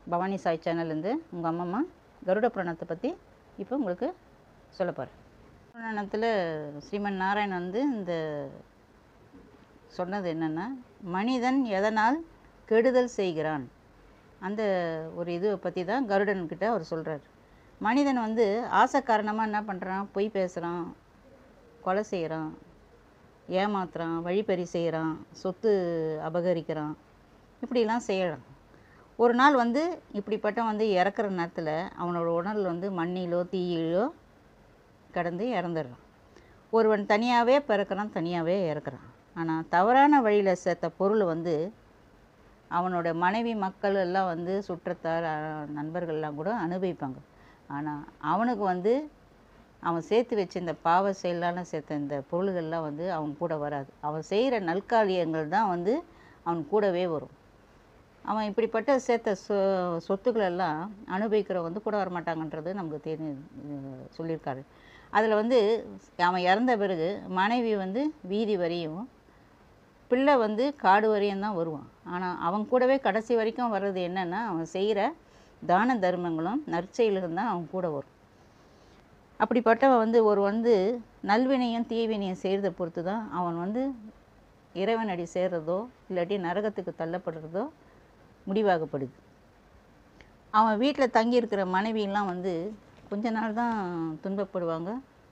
பவானி சாய் சேனல்லேருந்து உங்கள் அம்மம்மா கருட புராணத்தை பற்றி இப்போ உங்களுக்கு சொல்ல போகிறேன் புராணத்தில் ஸ்ரீமன் நாராயணன் வந்து இந்த சொன்னது என்னென்னா மனிதன் எதனால் கெடுதல் செய்கிறான் அந்த ஒரு இது பற்றி தான் கருடன்கிட்ட அவர் சொல்கிறார் மனிதன் வந்து ஆசை காரணமாக என்ன பண்ணுறான் பொய் பேசுகிறான் கொலை செய்கிறான் ஏமாத்துறான் வழிப்பறி செய்கிறான் சொத்து அபகரிக்கிறான் இப்படிலாம் செய்யறான் ஒரு நாள் வந்து இப்படிப்பட்ட வந்து இறக்குற நேரத்தில் அவனோட உடல் வந்து மண்ணிலோ தீயிலோ கடந்து இறந்துடுறான் ஒருவன் தனியாகவே பிறக்கிறான் தனியாகவே இறக்குறான் ஆனால் தவறான வழியில் சேர்த்த பொருள் வந்து அவனோட மனைவி மக்கள் எல்லாம் வந்து சுற்றத்தார் அஹ், நண்பர்கள்லாம் கூட அனுபவிப்பாங்க ஆனால் அவனுக்கு வந்து அவன் சேர்த்து வச்ச இந்த பாவ செயலான சேர்த்த இந்த பொருள்கள்லாம் வந்து அவன் கூட வராது அவன் செய்கிற நற்காரியங்கள் தான் வந்து அவன் கூடவே வரும் அவன் இப்படிப்பட்ட சேர்த்த சொ சொத்துக்கள் எல்லாம் அனுபவிக்கிற வந்து கூட வரமாட்டாங்கன்றது நமக்கு தெரி அஹ் சொல்லியிருக்காரு அதில் வந்து அவன் இறந்த பிறகு மனைவி வந்து வீதி வரையும் பிள்ளை வந்து காடு வரையும் தான் வருவான் ஆனால் அவன் கூடவே கடைசி வரைக்கும் வர்றது என்னென்னா அவன் செய்கிற தான தர்மங்களும் நற்செயல்களும் தான் அவன் கூட வரும் அப்படிப்பட்டவன் வந்து ஒரு வந்து நல்வினையும் தீவினையும் செய்கிறத பொறுத்து தான் அவன் வந்து இறைவனடி சேர்றதோ இல்லாட்டி நரகத்துக்கு தள்ளப்படுறதோ முடிவாகப்படுது அவன் வீட்டில் தங்கியிருக்கிற மனைவியெல்லாம் வந்து கொஞ்ச நாள் தான் துன்பப்படுவாங்க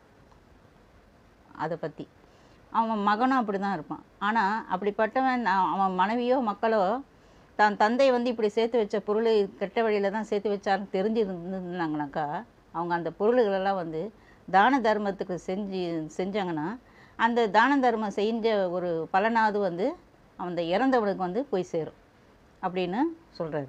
அதை பற்றி அவன் மகனும் அப்படி தான் இருப்பான் ஆனால் அப்படிப்பட்டவன் நான் அவன் மனைவியோ மக்களோ தான் தந்தை வந்து இப்படி சேர்த்து வச்ச பொருள் கெட்ட வழியில் தான் சேர்த்து வச்சாருன்னு தெரிஞ்சிருந்தாங்கனாக்கா அவங்க அந்த பொருள்களெல்லாம் வந்து தான தர்மத்துக்கு செஞ்சு செஞ்சாங்கன்னா அந்த தான தர்மம் செஞ்ச ஒரு பலனாவது வந்து அந்த இறந்தவனுக்கு வந்து போய் சேரும் அப்படின்னு சொல்கிறாரு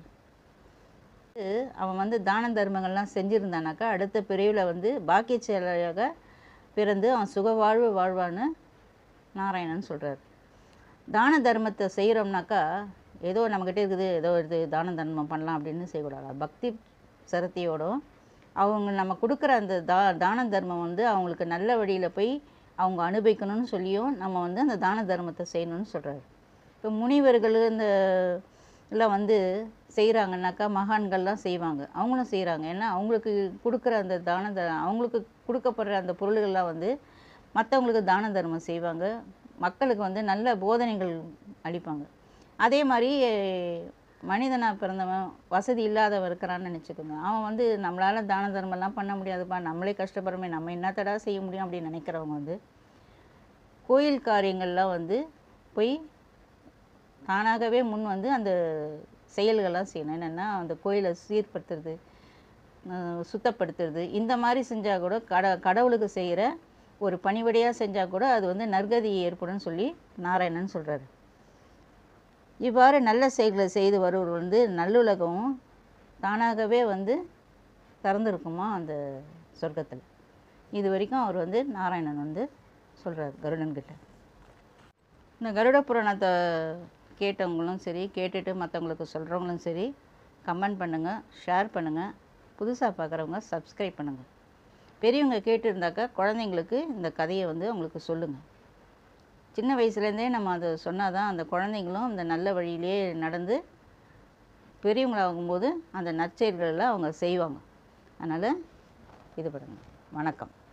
அவன் வந்து தான தர்மங்கள்லாம் செஞ்சுருந்தானாக்கா அடுத்த பிரிவில் வந்து பாக்கிய செயலாக பிறந்து அவன் சுக வாழ்வு வாழ்வான்னு நாராயணன் சொல்கிறார் தான தர்மத்தை செய்கிறோம்னாக்கா ஏதோ நம்மக்கிட்ட இருக்குது ஏதோ இது தான தர்மம் பண்ணலாம் அப்படின்னு செய்யக்கூடாது பக்தி சரத்தியோடும் அவங்க நம்ம கொடுக்குற அந்த தா தான தர்மம் வந்து அவங்களுக்கு நல்ல வழியில் போய் அவங்க அனுபவிக்கணும்னு சொல்லியும் நம்ம வந்து அந்த தான தர்மத்தை செய்யணும்னு சொல்கிறாரு இப்போ முனிவர்கள் இந்த எல்லாம் வந்து செய்கிறாங்கன்னாக்கா மகான்கள்லாம் செய்வாங்க அவங்களும் செய்கிறாங்க ஏன்னா அவங்களுக்கு கொடுக்குற அந்த தான த அவங்களுக்கு கொடுக்கப்படுற அந்த பொருள்கள்லாம் வந்து மற்றவங்களுக்கு தான தர்மம் செய்வாங்க மக்களுக்கு வந்து நல்ல போதனைகள் அளிப்பாங்க அதே மாதிரி மனிதனாக பிறந்தவன் வசதி இல்லாதவன் இருக்கிறான்னு நினச்சிக்கோங்க அவன் வந்து நம்மளால் தான தர்மம்லாம் பண்ண முடியாதுப்பா நம்மளே கஷ்டப்படுறோமே நம்ம என்னத்தடா செய்ய முடியும் அப்படின்னு நினைக்கிறவங்க வந்து கோயில் காரியங்கள்லாம் வந்து போய் தானாகவே முன் வந்து அந்த செயல்கள்லாம் செய்யணும் என்னென்னா அந்த கோயிலை சீர்படுத்துறது அஹ் சுத்தப்படுத்துறது இந்த மாதிரி செஞ்சால் கூட கட கடவுளுக்கு செய்கிற ஒரு பணிவடையாக செஞ்சால் கூட அது வந்து நற்கதி ஏற்படும்னு சொல்லி நாராயணன் சொல்கிறாரு இவ்வாறு நல்ல செயல்களை செய்து வருவர் வந்து நல்லுலகமும் தானாகவே வந்து திறந்துருக்குமா அந்த சொர்க்கத்தில் இது வரைக்கும் அவர் வந்து நாராயணன் வந்து சொல்கிறார் கருடன்கிட்ட இந்த கருட புராணத்தை கேட்டவங்களும் சரி கேட்டுட்டு மற்றவங்களுக்கு சொல்கிறவங்களும் சரி கமெண்ட் பண்ணுங்கள் ஷேர் பண்ணுங்கள் புதுசாக பார்க்குறவங்க சப்ஸ்கிரைப் பண்ணுங்கள் பெரியவங்க கேட்டுருந்தாக்கா குழந்தைங்களுக்கு இந்த கதையை வந்து அவங்களுக்கு சொல்லுங்கள் சின்ன வயசுலேருந்தே நம்ம அதை சொன்னால் தான் அந்த குழந்தைங்களும் அந்த நல்ல வழியிலே நடந்து பெரியவங்களாகும்போது அந்த நற்செயல்களெல்லாம் அவங்க செய்வாங்க அதனால் இது பண்ணுங்க வணக்கம்